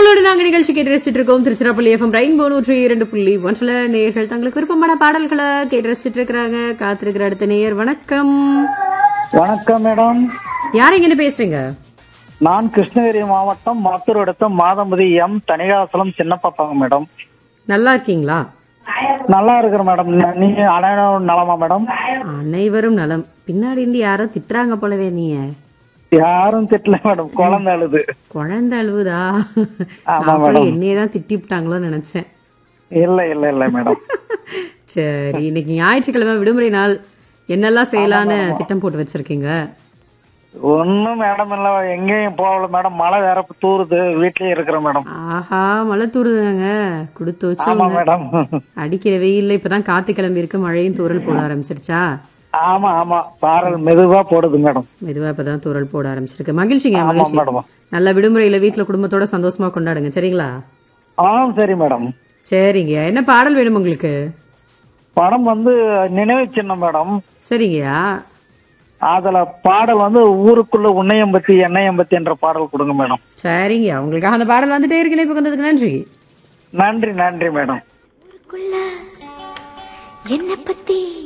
உங்களோட நாங்க நிகழ்ச்சி கேட்டு ரசிச்சுட்டு இருக்கோம் திருச்சிராப்பள்ளி எஃப்எம் ரெயின்போ நூற்றி இரண்டு புள்ளி ஒன்றில் நேயர்கள் தங்களுக்கு விருப்பமான பாடல்களை கேட்டு ரசிச்சுட்டு இருக்கிறாங்க காத்திருக்கிற அடுத்த நேயர் வணக்கம் வணக்கம் மேடம் யார் இங்க பேசுறீங்க நான் கிருஷ்ணகிரி மாவட்டம் மாத்தூர் அடுத்த மாதம்பதி எம் தனிகாசலம் சின்ன பாப்பாங்க மேடம் நல்லா இருக்கீங்களா நல்லா இருக்கிற மேடம் ந- நீங்க அனைவரும் நலமா மேடம் அனைவரும் நலம் பின்னாடி இருந்து யாரோ திட்டுறாங்க போலவே நீங்க யாரும் திட்டல மேடம் குழந்தை அழுது குழந்தை அழுவுதா ஆமா, அப்புறம் என்னையே தான் திட்டிவிட்டாங்களோன்னு நினைச்சேன் இல்ல இல்ல இல்ல மேடம் சரி இன்னைக்கு ஞாயிற்றுக்கிழமை விடுமுறை நாள் என்னெல்லாம் செய்யலான்னு திட்டம் போட்டு வச்சிருக்கீங்க ஒண்ணும் மேடம் இல்ல எங்கேயும் போகல மேடம் மழை வேற தூருது வீட்லயே இருக்கிற மேடம் ஆஹா மழை தூருதாங்க கொடுத்து ஆமா வச்சு மேடம் அடிக்கிற வெயில்ல இப்பதான் காத்து கிளம்பி இருக்கு மழையும் தூறல் போட ஆரம்பிச்சிருச்சா ஆமா ஆமா சாரல் மெதுவா போடுது மேடம் மெதுவா இப்பதான் தூறல் போட ஆரம்பிச்சிருக்கு மகிழ்ச்சிங்க ஆமா மகிழ்ச்சி மேடம் நல்ல விடுமுறையில வீட்டுல குடும்பத்தோட சந்தோஷமா கொண்டாடுங்க சரிங்களா ஆ சரி மேடம் சரிங்க என்ன பாடல் வேணும் உங்களுக்கு படம் வந்து நினைவு சின்னம் மேடம் சரிங்கய்யா அதுல பாடல் வந்து ஊருக்குள்ள உன்னையம்பத்தி எண்ணெயம்பத்தி என்ற பாடல் கொடுங்க மேடம் சரிங்க உங்களுக்காக அந்த பாடல் வந்துட்டே இருக்கு இப்ப வந்ததுக்கு நன்றி நன்றி நன்றி மேடம் ஊருக்குள்ள என்ன பத்தி